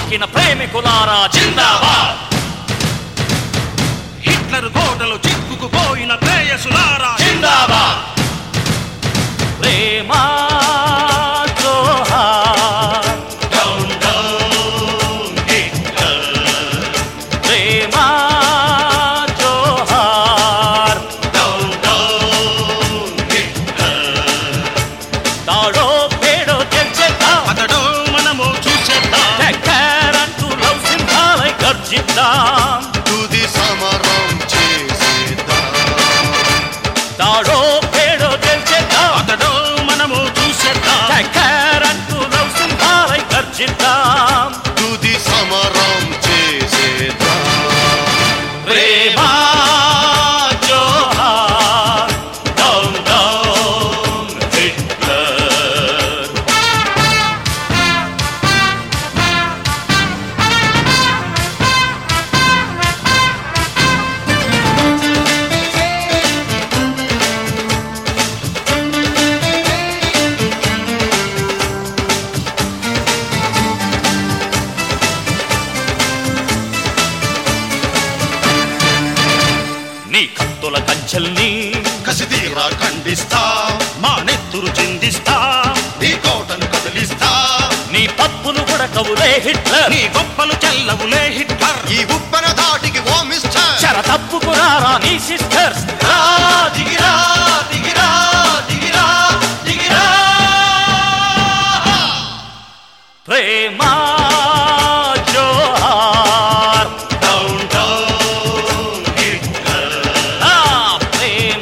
దూకిన ప్రేమికులారా జిందాబాద్ Hitler గోడలు చిక్కుకుపోయిన ప్రేయసులారా జిందాబాద్ ప్రేమ జోహార్ డౌన్ డౌన్ హిట్లర్ ప్రేమ జోహార్ డౌన్ డౌన్ హిట్లర్ తాడో పేడో తెచ్చేద్దాం అతడో మనము చూసేద్దాం టక్కరంటూ లవ్ సింహాలై గర్జిద్దాం తుది సమరం చేసేద్దాం తాడో పేడో తెచ్చేద్దాం అతడో మనము చూసేద్దాం టక్కరంటూ లవ్ సింహాలై గర్జిద్దాం తుది సమరం చేసేద్దాం ప్రేమ జోహార్ డౌన్ డౌన్ హిట్లర్ నీ కత్తుల కంచెల్ని కసిదీరా ఖండిస్తా మా నెత్తురు చిందిస్తా నీ కోటను కదిలిస్తా నీ తప్పులు కూడా కవులే హిట్లర్ నీ గొప్పలు చెల్లవులే హిట్లర్ ఈ ఉప్పెన దాటికి ఓ మిస్టర్ చర తప్పుకురారా నీ సిస్టర్స్ రా దిగిరా దిగిరా దిగిరా దిగిరా ప్రేమ జోహార్ డౌన్ డౌన్ హిట్లర్ ఆ ప్రేమ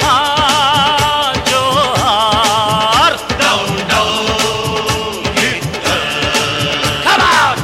జోహార్ down down Hitler Come out!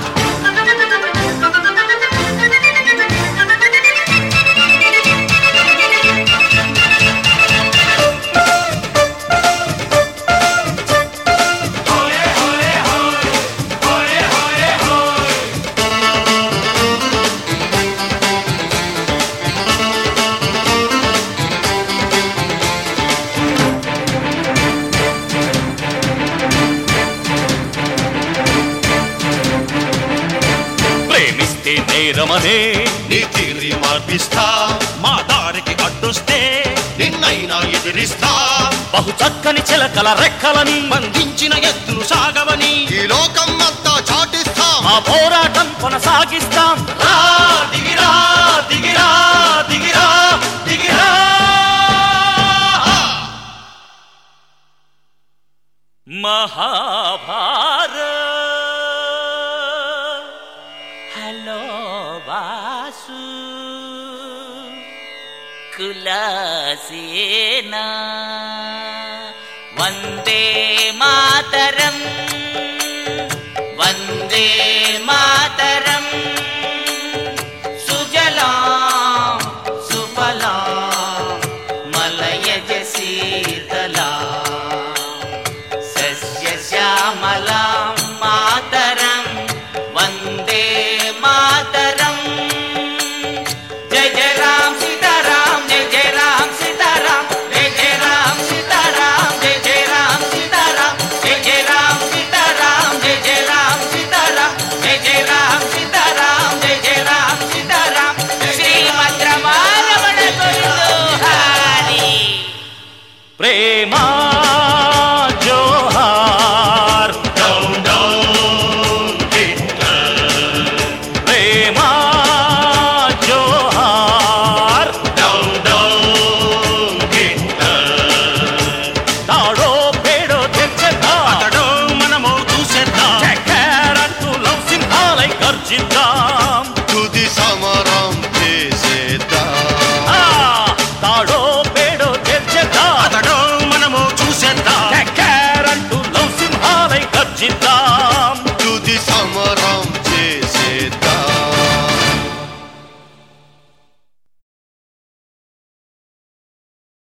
ప్రేమిస్తే నేరమనే నీ తీరి మార్పిస్తా మా దారికి అడ్డొస్తే నిన్నైనా ఎదిరిస్తా బహు చక్కని చిలకల రెక్కలని బంధించిన ఎత్తులు సాగవని ఈ లోకం అంతా చాటిస్తాం ఆ పోరాటం కొనసాగిస్తాం రా దిగిరా దిగిరా దిగిరా దిగిరా మహాభారత్ హలో వాసు కులాసేనా వందే మాతరం వందే మా